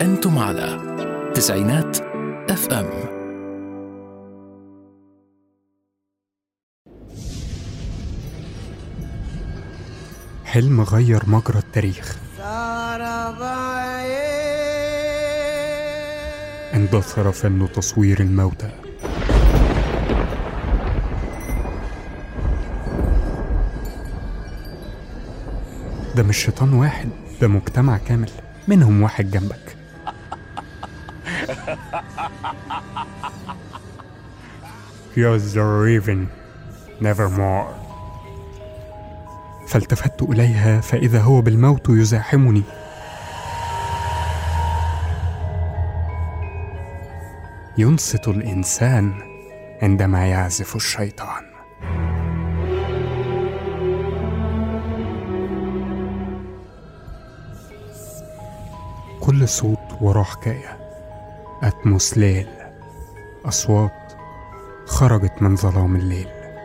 أنتم على تسعينات اف ام حلم غير مجرى التاريخ اندثر فن تصوير الموتى ده مش شيطان واحد ده مجتمع كامل منهم واحد جنبك Here's the raven nevermore فالتفت إليها فإذا هو بالموت يزاحمني ينصت الإنسان عندما يعزف الشيطان كل صوت وراه حكاية أتموس ليل أصوات خرجت من ظلام الليل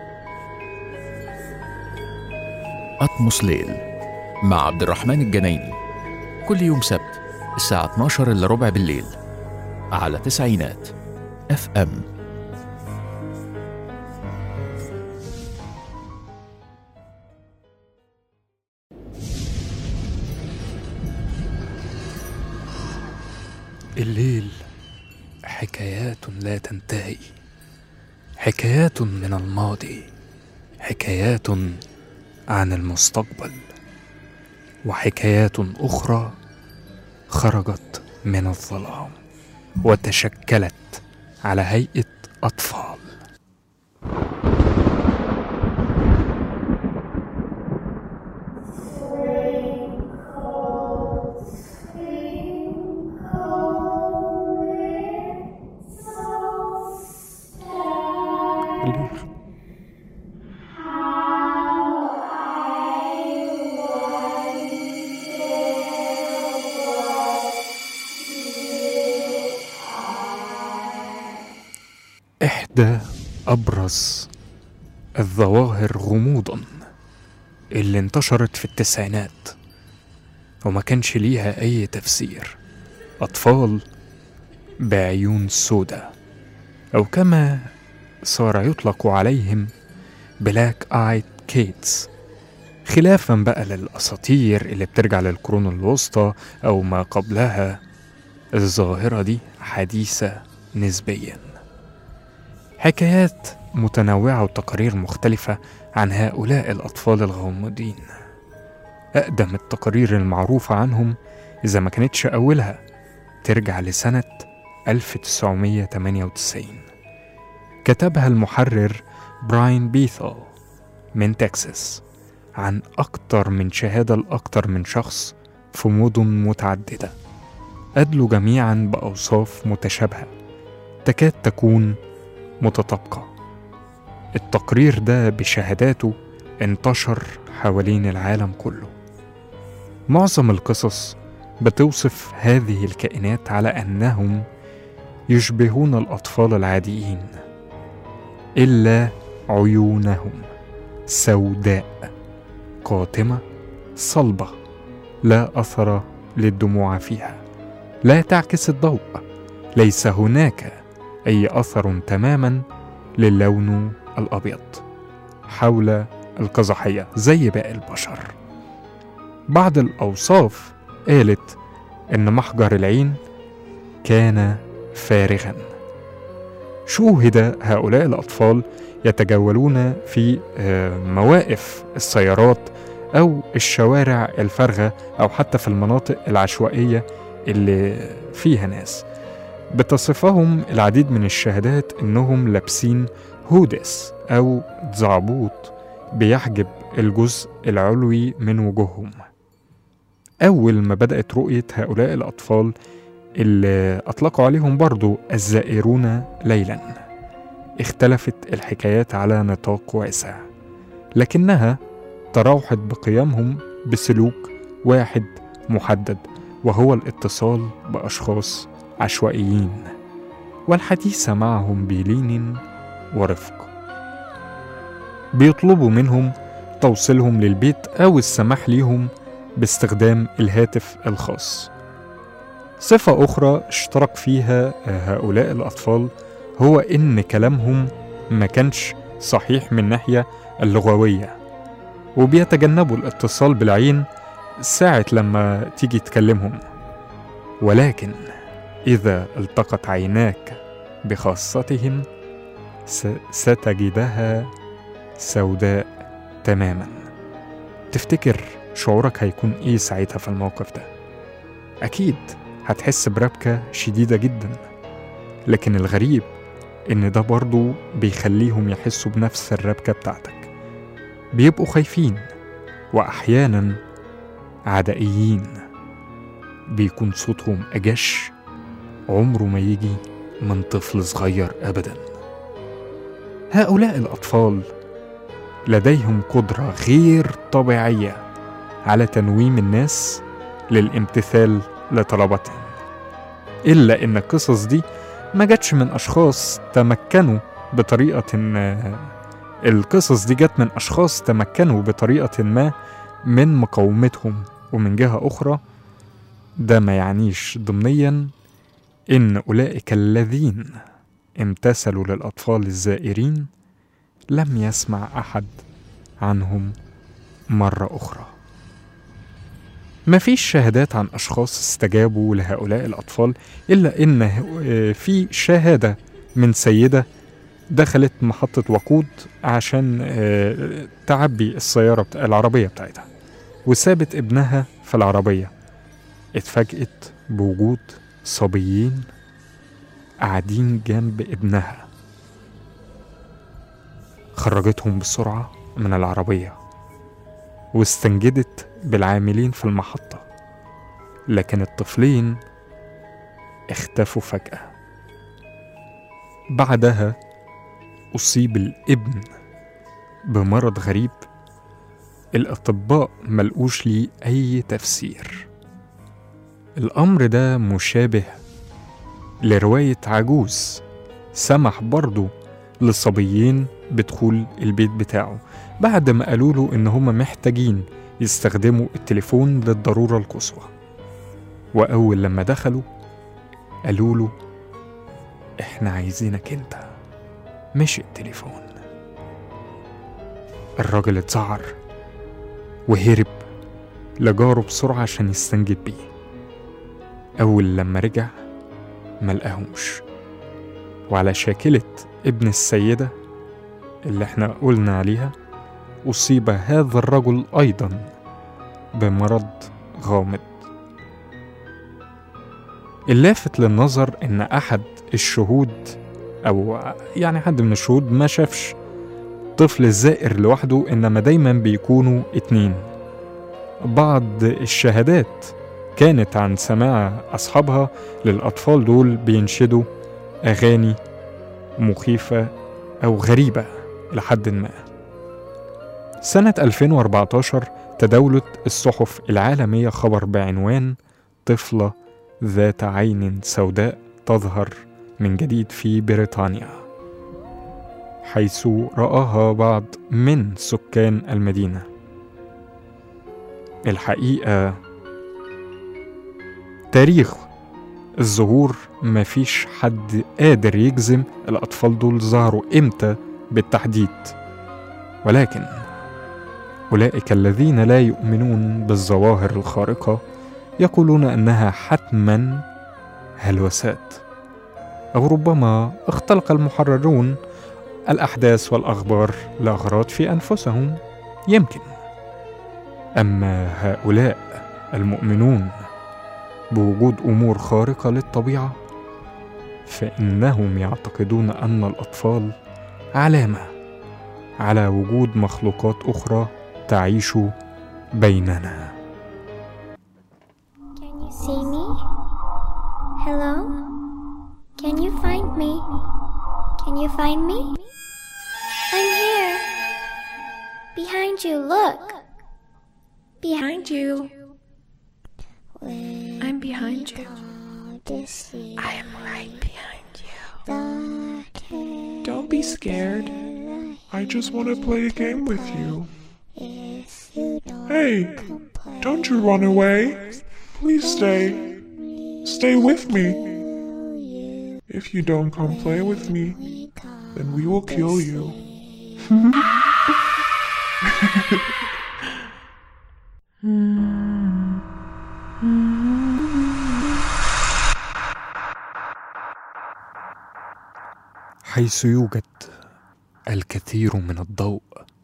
أطمس ليل مع عبد الرحمن الجنايني كل يوم سبت الساعة 12 إلا ربع بالليل على تسعينات اف ام الليل حكايات لا تنتهي حكايات من الماضي حكايات عن المستقبل وحكايات اخرى خرجت من الظلام وتشكلت على هيئه اطفال الليل إحدى أبرز الظواهر غموضا اللي انتشرت في التسعينات وما كانش ليها أي تفسير أطفال بعيون سودا أو كما صار يطلق عليهم بلاك آيد كيدز خلافا بقى للأساطير اللي بترجع للقرون الوسطى أو ما قبلها الظاهرة دي حديثة نسبياً حكايات متنوعة وتقارير مختلفة عن هؤلاء الأطفال الغامضين أقدم التقارير المعروفة عنهم إذا ما كانتش أولها ترجع لسنة 1998 كتبها المحرر براين بيثل من تكساس عن أكتر من شهادة لأكتر من شخص في مدن متعددة أدلوا جميعا بأوصاف متشابهة تكاد تكون متطابقة التقرير ده بشهاداته انتشر حوالين العالم كله معظم القصص بتوصف هذه الكائنات على أنهم يشبهون الأطفال العاديين إلا عيونهم سوداء قاتمة صلبة لا أثر للدموع فيها لا تعكس الضوء ليس هناك أي أثر تماما للون الأبيض حول القزحية زي باقي البشر بعض الأوصاف قالت إن محجر العين كان فارغا شوهد هؤلاء الأطفال يتجولون في آه، مواقف السيارات أو الشوارع الفارغة أو حتى في المناطق العشوائية اللي فيها ناس بتصفهم العديد من الشهادات انهم لابسين هودس او زعبوط بيحجب الجزء العلوي من وجوههم اول ما بدات رؤيه هؤلاء الاطفال اللي اطلقوا عليهم برضو الزائرون ليلا اختلفت الحكايات على نطاق واسع لكنها تراوحت بقيامهم بسلوك واحد محدد وهو الاتصال باشخاص عشوائيين والحديث معهم بلين ورفق بيطلبوا منهم توصيلهم للبيت أو السماح ليهم باستخدام الهاتف الخاص صفة أخرى اشترك فيها هؤلاء الأطفال هو إن كلامهم ما كانش صحيح من الناحية اللغوية وبيتجنبوا الاتصال بالعين ساعة لما تيجي تكلمهم ولكن إذا التقت عيناك بخاصتهم س- ستجدها سوداء تماما تفتكر شعورك هيكون ايه ساعتها في الموقف ده اكيد هتحس بربكة شديدة جدا لكن الغريب ان ده برضو بيخليهم يحسوا بنفس الربكة بتاعتك بيبقوا خايفين واحيانا عدائيين بيكون صوتهم اجش عمره ما يجي من طفل صغير ابدا هؤلاء الاطفال لديهم قدره غير طبيعيه على تنويم الناس للامتثال لطلباتهم الا ان القصص دي ما جاتش من اشخاص تمكنوا بطريقه ما القصص دي جت من اشخاص تمكنوا بطريقه ما من مقاومتهم ومن جهه اخرى ده ما يعنيش ضمنيا ان اولئك الذين امتثلوا للاطفال الزائرين لم يسمع احد عنهم مره اخرى مفيش شهادات عن اشخاص استجابوا لهؤلاء الاطفال الا ان آه، في شهاده من سيده دخلت محطه وقود عشان آه، تعبي السياره بتا... العربيه بتاعتها وسابت ابنها في العربيه اتفاجئت بوجود صبيين قاعدين جنب ابنها خرجتهم بسرعة من العربية واستنجدت بالعاملين في المحطة لكن الطفلين اختفوا فجأة بعدها أصيب الابن بمرض غريب الأطباء ملقوش ليه أي تفسير الأمر ده مشابه لرواية عجوز سمح برضه للصبيين بدخول البيت بتاعه بعد ما قالوا له إن هما محتاجين يستخدموا التليفون للضرورة القصوى وأول لما دخلوا قالوا له إحنا عايزينك أنت مش التليفون الراجل اتذعر وهرب لجاره بسرعة عشان يستنجد بيه أول لما رجع ملقاهمش وعلى شاكلة ابن السيدة اللي احنا قلنا عليها أصيب هذا الرجل أيضا بمرض غامض اللافت للنظر إن أحد الشهود أو يعني حد من الشهود ما شافش طفل الزائر لوحده إنما دايما بيكونوا اتنين بعض الشهادات كانت عن سماع أصحابها للأطفال دول بينشدوا أغاني مخيفة أو غريبة لحد ما سنة 2014 تداولت الصحف العالمية خبر بعنوان طفلة ذات عين سوداء تظهر من جديد في بريطانيا حيث رآها بعض من سكان المدينة الحقيقة تاريخ الظهور مفيش حد قادر يجزم الأطفال دول ظهروا إمتى بالتحديد ولكن أولئك الذين لا يؤمنون بالظواهر الخارقة يقولون أنها حتما هلوسات أو ربما اختلق المحررون الأحداث والأخبار لأغراض في أنفسهم يمكن أما هؤلاء المؤمنون بوجود امور خارقه للطبيعه فانهم يعتقدون ان الاطفال علامه على وجود مخلوقات اخرى تعيش بيننا Can you see me? Hello? Can you find me? Can you find me? I'm here. Behind you, look. Behind Behind you. I'm behind you. I am right behind you. Don't be scared. I just want to play a game with you. Hey, don't you run away. Please stay. Stay with me. If you don't come play with me, then we will kill you. حيث يوجد الكثير من الضوء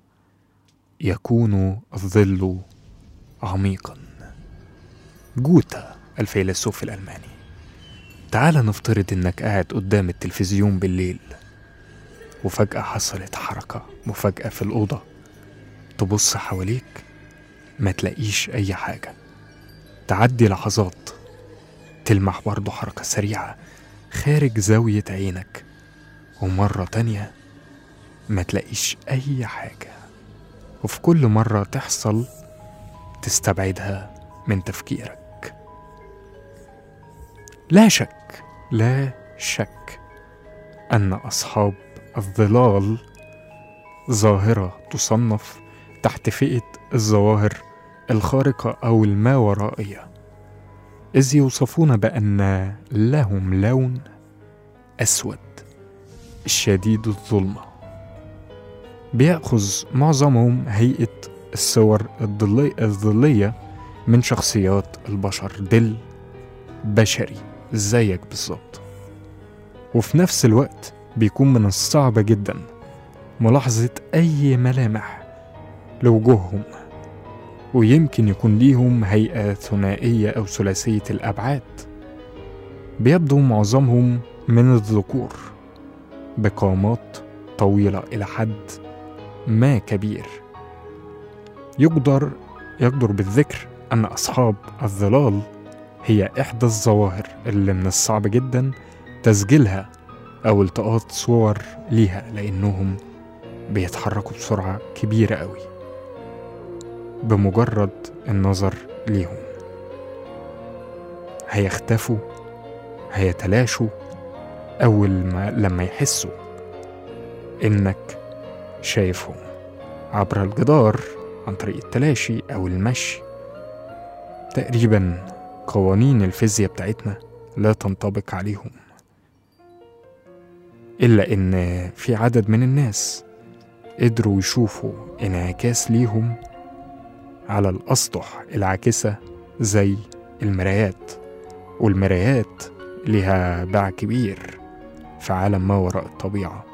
يكون الظل عميقا جوتا الفيلسوف الألماني تعال نفترض إنك قاعد قدام التلفزيون بالليل وفجأة حصلت حركة مفاجأة في الأوضة تبص حواليك ما تلاقيش أي حاجة تعدي لحظات تلمح برضه حركة سريعة خارج زاوية عينك ومرة تانية ما تلاقيش أي حاجة وفي كل مرة تحصل تستبعدها من تفكيرك لا شك لا شك أن أصحاب الظلال ظاهرة تصنف تحت فئة الظواهر الخارقة أو الماورائية إذ يوصفون بأن لهم لون أسود الشديد الظلمة بيأخذ معظمهم هيئة الصور الظلي- الظلية من شخصيات البشر دل بشري زيك بالظبط وفي نفس الوقت بيكون من الصعب جدا ملاحظة أي ملامح لوجوههم ويمكن يكون ليهم هيئة ثنائية أو ثلاثية الأبعاد بيبدو معظمهم من الذكور بقامات طويلة إلى حد ما كبير يقدر يقدر بالذكر أن أصحاب الظلال هي إحدى الظواهر اللي من الصعب جدا تسجيلها أو التقاط صور ليها لأنهم بيتحركوا بسرعة كبيرة أوي بمجرد النظر ليهم هيختفوا هيتلاشوا أول ما لما يحسوا إنك شايفهم عبر الجدار عن طريق التلاشي أو المشي تقريبا قوانين الفيزياء بتاعتنا لا تنطبق عليهم إلا إن في عدد من الناس قدروا يشوفوا انعكاس ليهم على الأسطح العاكسة زي المرايات والمرايات لها باع كبير في عالم ما وراء الطبيعة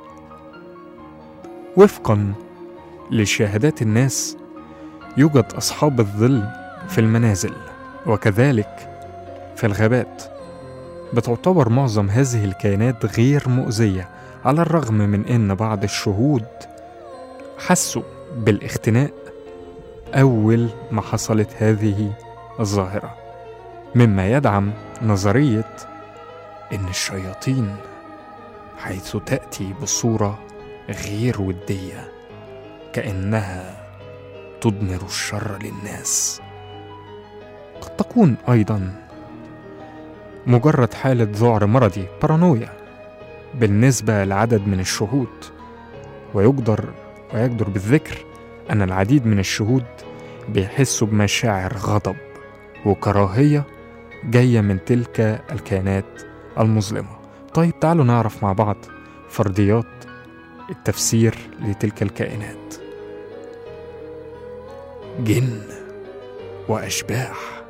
وفقا لشهادات الناس يوجد أصحاب الظل في المنازل وكذلك في الغابات بتعتبر معظم هذه الكائنات غير مؤذية على الرغم من أن بعض الشهود حسوا بالاختناق أول ما حصلت هذه الظاهرة مما يدعم نظرية إن الشياطين حيث تأتي بصورة غير ودية كأنها تضمر الشر للناس قد تكون أيضا مجرد حالة ذعر مرضي بارانويا بالنسبة لعدد من الشهود ويقدر ويقدر بالذكر أن العديد من الشهود بيحسوا بمشاعر غضب وكراهية جاية من تلك الكائنات المظلمة طيب تعالوا نعرف مع بعض فرضيات التفسير لتلك الكائنات جن وأشباح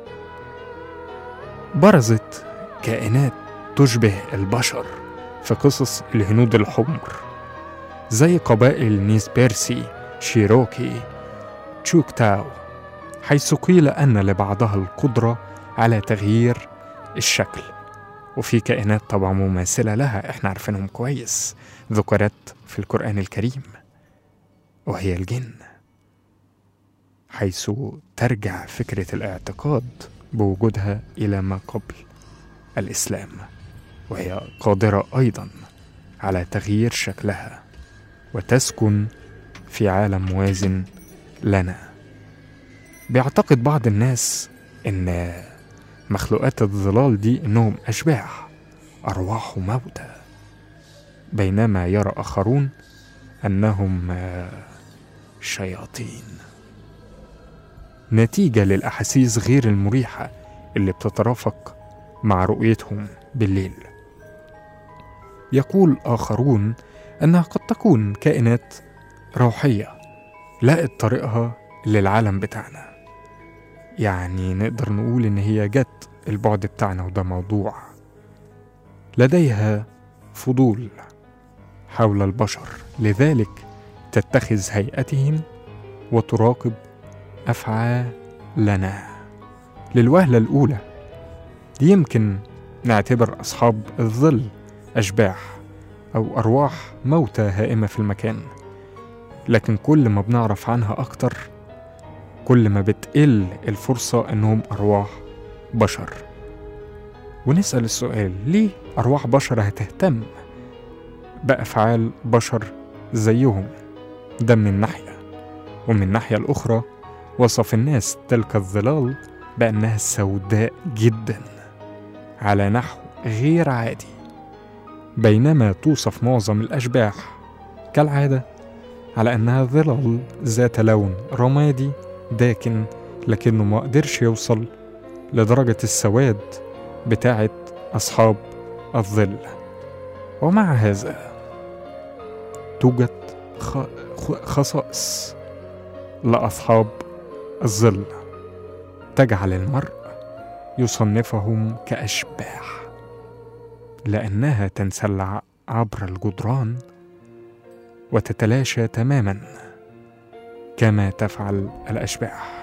برزت كائنات تشبه البشر في قصص الهنود الحمر زي قبائل نيسبيرسي شيروكي تشوكتاو حيث قيل أن لبعضها القدرة على تغيير الشكل وفي كائنات طبعا مماثلة لها احنا عارفينهم كويس ذكرت في القرآن الكريم وهي الجن حيث ترجع فكرة الاعتقاد بوجودها إلى ما قبل الإسلام وهي قادرة أيضا على تغيير شكلها وتسكن في عالم موازن لنا بيعتقد بعض الناس ان مخلوقات الظلال دي انهم اشباح ارواح موتى بينما يرى اخرون انهم آه، شياطين نتيجه للاحاسيس غير المريحه اللي بتترافق مع رؤيتهم بالليل يقول آخرون أنها قد تكون كائنات روحية لقت طريقها للعالم بتاعنا يعني نقدر نقول إن هي جت البعد بتاعنا وده موضوع لديها فضول حول البشر لذلك تتخذ هيئتهم وتراقب أفعالنا للوهلة الأولى يمكن نعتبر أصحاب الظل أشباح أو أرواح موتى هائمة في المكان لكن كل ما بنعرف عنها أكتر كل ما بتقل الفرصة إنهم أرواح بشر ونسأل السؤال ليه أرواح بشر هتهتم بأفعال بشر زيهم ده من الناحية ومن الناحية الأخرى وصف الناس تلك الظلال بأنها سوداء جدا على نحو غير عادي بينما توصف معظم الأشباح كالعادة على أنها ظلال ذات لون رمادي داكن لكنه ما قدرش يوصل لدرجة السواد بتاعة أصحاب الظل ومع هذا توجد خ- خ- خصائص لأصحاب الظل تجعل المرء يصنفهم كأشباح لأنها تنسل عبر الجدران وتتلاشى تماما كما تفعل الأشباح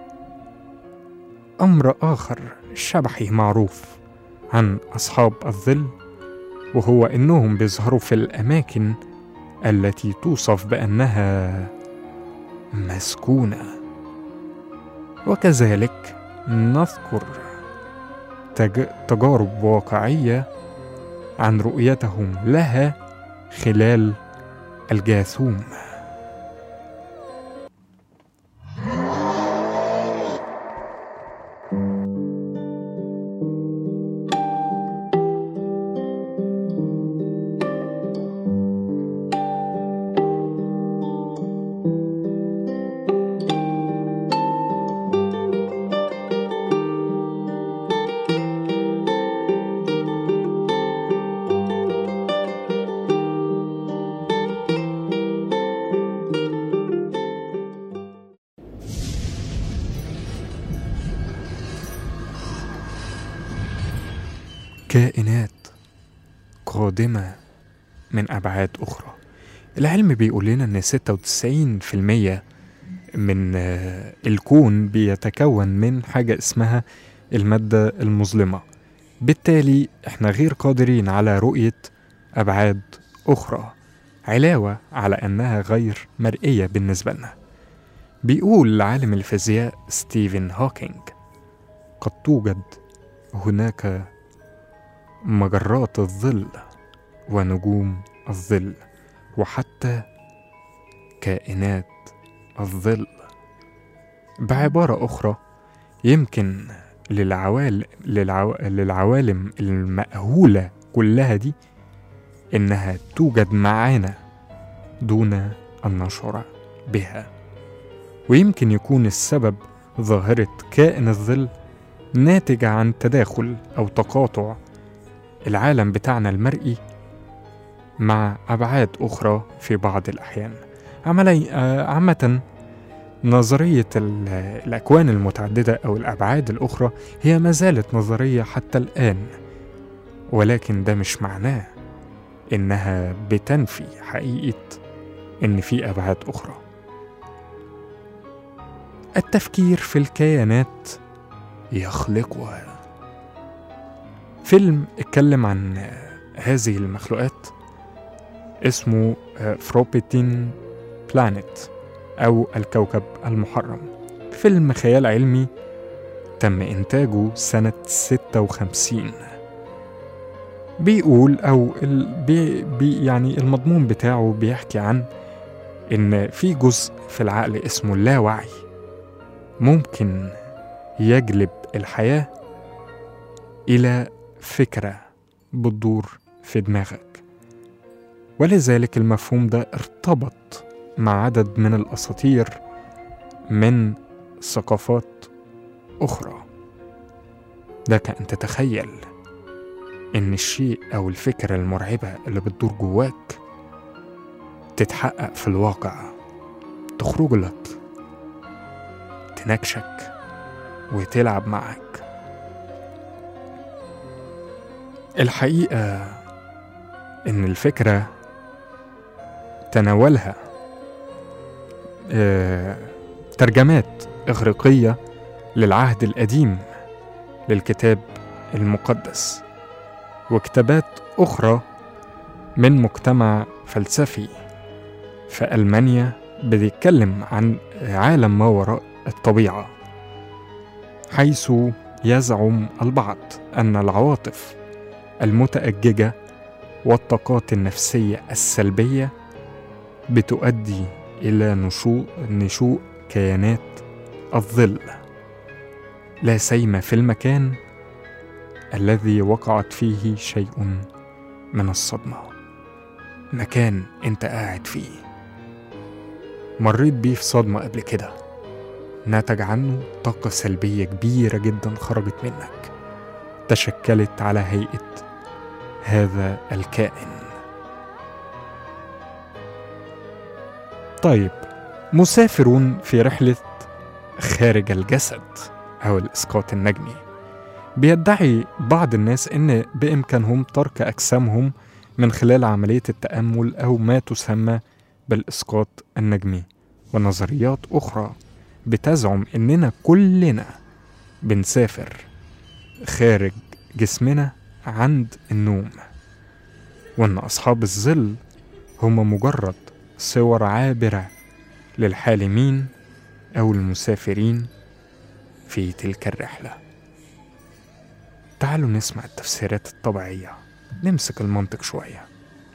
أمر آخر شبحي معروف عن أصحاب الظل وهو إنهم بيظهروا في الأماكن التي توصف بأنها مسكونة وكذلك نذكر تج... تجارب واقعية عن رؤيتهم لها خلال الجاثوم كائنات قادمة من أبعاد أخرى العلم بيقول لنا إن 96% من آه، الكون بيتكون من حاجة اسمها المادة المظلمة بالتالي احنا غير قادرين على رؤية أبعاد أخرى علاوة على أنها غير مرئية بالنسبة لنا بيقول عالم الفيزياء ستيفن هوكينج قد توجد هناك مجرات الظل ونجوم الظل وحتى كائنات الظل بعبارة أخرى يمكن للعوال... للعو... للعوالم المأهولة كلها دي إنها توجد معانا دون أن نشعر بها ويمكن يكون السبب ظاهرة كائن الظل ناتج عن تداخل أو تقاطع العالم بتاعنا المرئي مع أبعاد أخرى في بعض الأحيان عملي آه، عامة نظرية ال- الأكوان المتعددة أو الأبعاد الأخرى هي ما زالت نظرية حتى الآن ولكن ده مش معناه إنها بتنفي حقيقة إن في أبعاد أخرى التفكير في الكيانات يخلقها فيلم اتكلم عن آه، هذه المخلوقات اسمه فروبيتين بلانيت أو الكوكب المحرم فيلم خيال علمي تم إنتاجه سنة 56 بيقول أو ال بي بي يعني المضمون بتاعه بيحكي عن إن في جزء في العقل اسمه اللاوعي ممكن يجلب الحياة إلى فكرة بتدور في دماغك ولذلك المفهوم ده ارتبط مع عدد من الأساطير من ثقافات أخرى لك أن تتخيل إن الشيء أو الفكرة المرعبة اللي بتدور جواك تتحقق في الواقع تخرج لك تنكشك وتلعب معك الحقيقة إن الفكرة تناولها آه، ترجمات إغريقية للعهد القديم للكتاب المقدس وكتابات أخرى من مجتمع فلسفي في ألمانيا بيتكلم عن عالم ما وراء الطبيعة حيث يزعم البعض أن العواطف المتأججة والطاقات النفسية السلبية بتؤدي إلى نشوء نشوء كيانات الظل لا سيما في المكان الذي وقعت فيه شيء من الصدمة مكان انت قاعد فيه مريت بيه في صدمة قبل كده نتج عنه طاقة سلبية كبيرة جدا خرجت منك تشكلت على هيئة هذا الكائن طيب مسافرون في رحلة خارج الجسد أو الإسقاط النجمي بيدعي بعض الناس إن بإمكانهم ترك أجسامهم من خلال عملية التأمل أو ما تسمى بالإسقاط النجمي ونظريات أخرى بتزعم إننا كلنا بنسافر خارج جسمنا عند النوم وإن أصحاب الظل هم مجرد صور عابرة للحالمين أو المسافرين في تلك الرحلة تعالوا نسمع التفسيرات الطبيعية نمسك المنطق شوية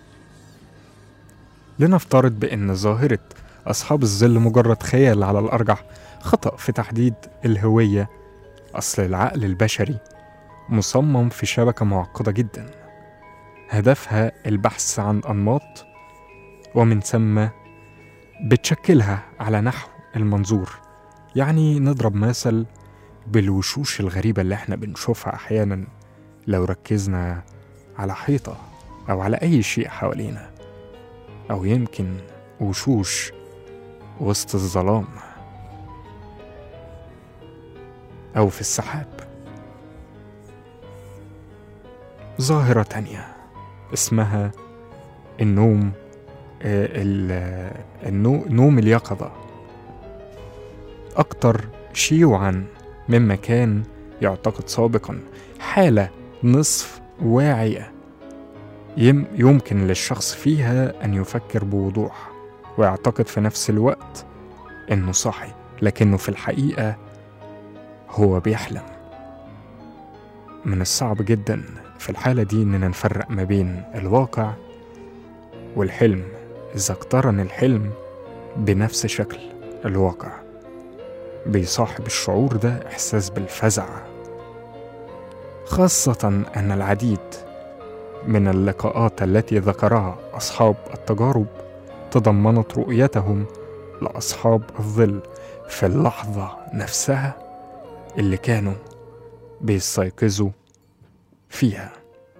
لنفترض بأن ظاهرة أصحاب الظل مجرد خيال على الأرجح خطأ في تحديد الهوية أصل العقل البشري مصمم في شبكة معقدة جدا هدفها البحث عن أنماط ومن ثم بتشكلها على نحو المنظور يعني نضرب مثل بالوشوش الغريبة اللي احنا بنشوفها أحيانا لو ركزنا على حيطة أو على أي شيء حوالينا أو يمكن وشوش وسط الظلام أو في السحاب ظاهرة تانية اسمها النوم آه، ال- النو- نوم اليقظة أكتر شيوعا مما كان يعتقد سابقا حالة نصف واعية يم يمكن للشخص فيها أن يفكر بوضوح ويعتقد في نفس الوقت إنه صاحي لكنه في الحقيقة هو بيحلم من الصعب جدا في الحالة دي إننا نفرق ما بين الواقع والحلم إذا اقترن الحلم بنفس شكل الواقع بيصاحب الشعور ده إحساس بالفزع خاصة أن العديد من اللقاءات التي ذكرها أصحاب التجارب تضمنت رؤيتهم لأصحاب الظل في اللحظة نفسها اللي كانوا بيستيقظوا فيها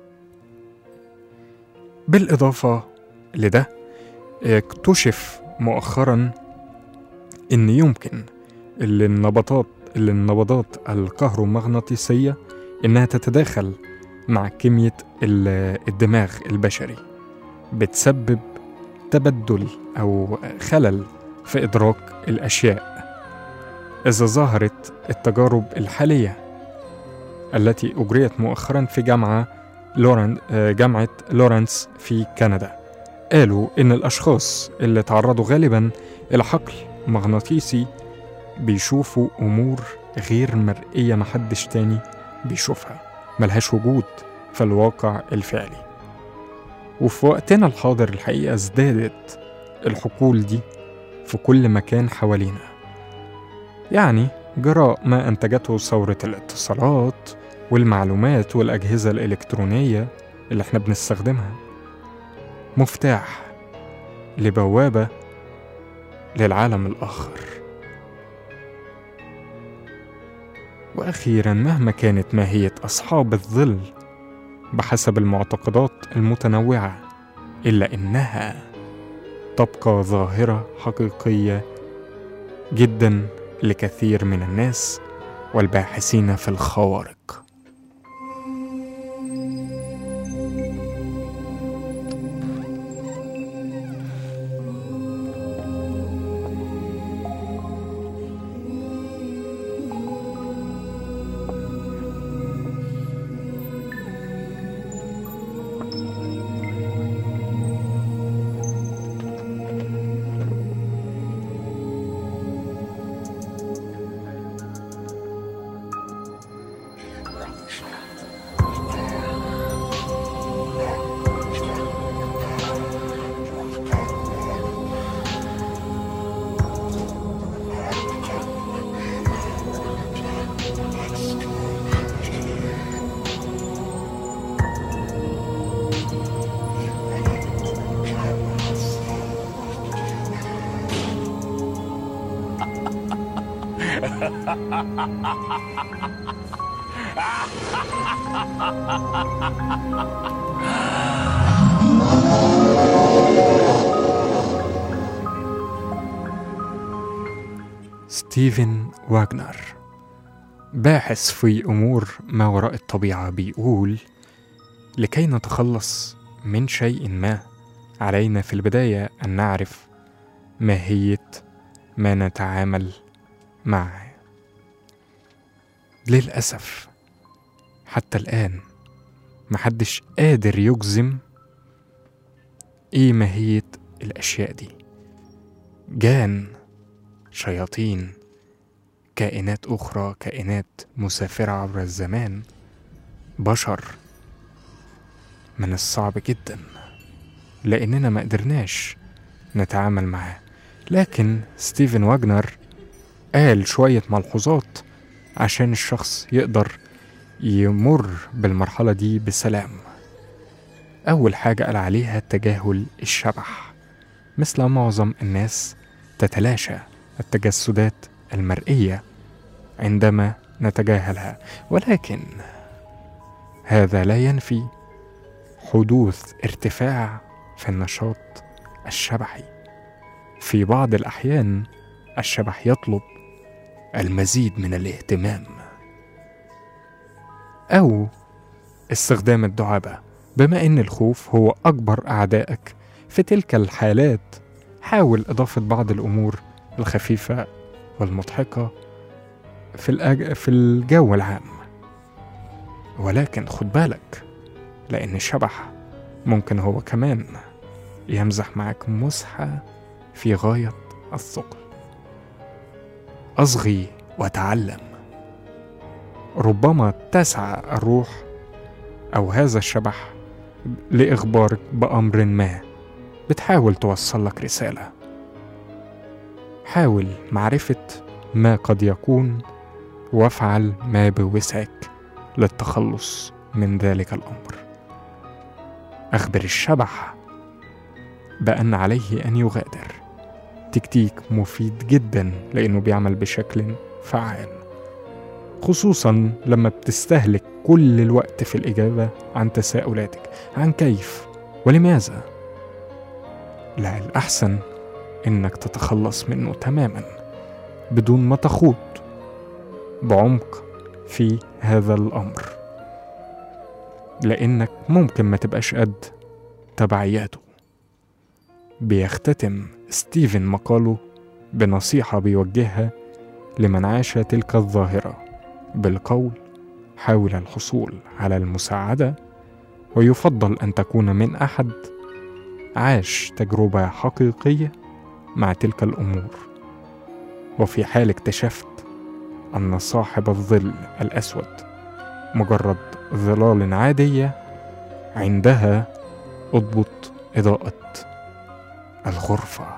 بالإضافة لده اكتشف مؤخرا إن يمكن اللي النبضات اللي النبضات الكهرومغناطيسية إنها تتداخل مع كمية ال- الدماغ البشري بتسبب تبدل أو خلل في إدراك الأشياء إذا ظهرت التجارب الحالية التي أجريت مؤخرا في جامعة لورن آه، جامعة لورنس في كندا قالوا إن الأشخاص اللي تعرضوا غالبا إلى حقل مغناطيسي بيشوفوا أمور غير مرئية محدش تاني بيشوفها ملهاش وجود في الواقع الفعلي وفي وقتنا الحاضر الحقيقة ازدادت الحقول دي في كل مكان حوالينا يعني جراء ما أنتجته ثورة الاتصالات والمعلومات والأجهزة الإلكترونية اللي احنا بنستخدمها مفتاح لبوابة للعالم الآخر وأخيرا مهما كانت ماهية أصحاب الظل بحسب المعتقدات المتنوعة إلا إنها تبقى ظاهرة حقيقية جدا لكثير من الناس والباحثين في الخوارق ستيفن واغنر باحث في أمور ما وراء الطبيعة بيقول لكي نتخلص من شيء ما علينا في البداية أن نعرف ماهية ما نتعامل معه للأسف حتى الآن محدش قادر يجزم إيه ماهية الأشياء دي جان شياطين كائنات أخرى كائنات مسافرة عبر الزمان بشر من الصعب جدا لأننا ما قدرناش نتعامل معاه لكن ستيفن واجنر قال شوية ملحوظات عشان الشخص يقدر يمر بالمرحلة دي بسلام أول حاجة قال عليها تجاهل الشبح مثل معظم الناس تتلاشى التجسدات المرئية عندما نتجاهلها ولكن هذا لا ينفي حدوث ارتفاع في النشاط الشبحي في بعض الأحيان الشبح يطلب المزيد من الاهتمام أو استخدام الدعابة بما إن الخوف هو أكبر أعدائك في تلك الحالات حاول إضافة بعض الأمور الخفيفة والمضحكة في, الأج... في الجو العام ولكن خد بالك لأن الشبح ممكن هو كمان يمزح معك مزحة في غاية الثقل أصغي وتعلم ربما تسعى الروح أو هذا الشبح لإخبارك بأمر ما بتحاول توصل لك رسالة حاول معرفة ما قد يكون وافعل ما بوسعك للتخلص من ذلك الأمر أخبر الشبح بأن عليه أن يغادر تكتيك مفيد جدا لأنه بيعمل بشكل فعال خصوصا لما بتستهلك كل الوقت في الإجابة عن تساؤلاتك عن كيف ولماذا لا الأحسن إنك تتخلص منه تماما بدون ما تخوض بعمق في هذا الأمر لأنك ممكن ما تبقاش قد تبعياته بيختتم ستيفن مقاله بنصيحة بيوجهها لمن عاش تلك الظاهرة بالقول حاول الحصول على المساعدة ويفضل أن تكون من أحد عاش تجربة حقيقية مع تلك الأمور وفي حال اكتشفت أن صاحب الظل الأسود مجرد ظلال عادية عندها اضبط إضاءة الغرفة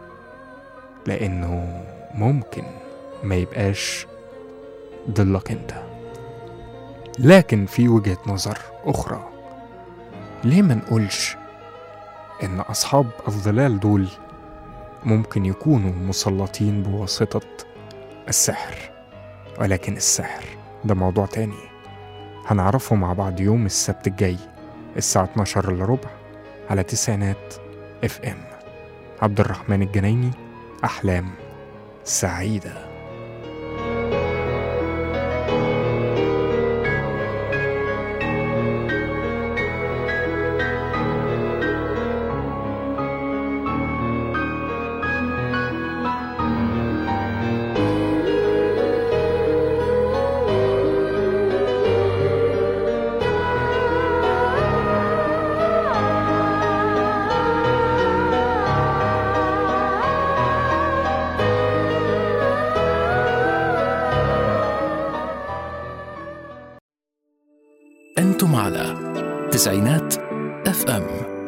لأنه ممكن ما يبقاش ضلك انت لكن في وجهة نظر أخرى ليه ما نقولش إن أصحاب الظلال دول ممكن يكونوا مسلطين بواسطة السحر ولكن السحر ده موضوع تاني هنعرفه مع بعض يوم السبت الجاي الساعة 12 إلا ربع على تسعينات اف ام عبد الرحمن الجنايني أحلام سعيده أنتم على تسعينات اف ام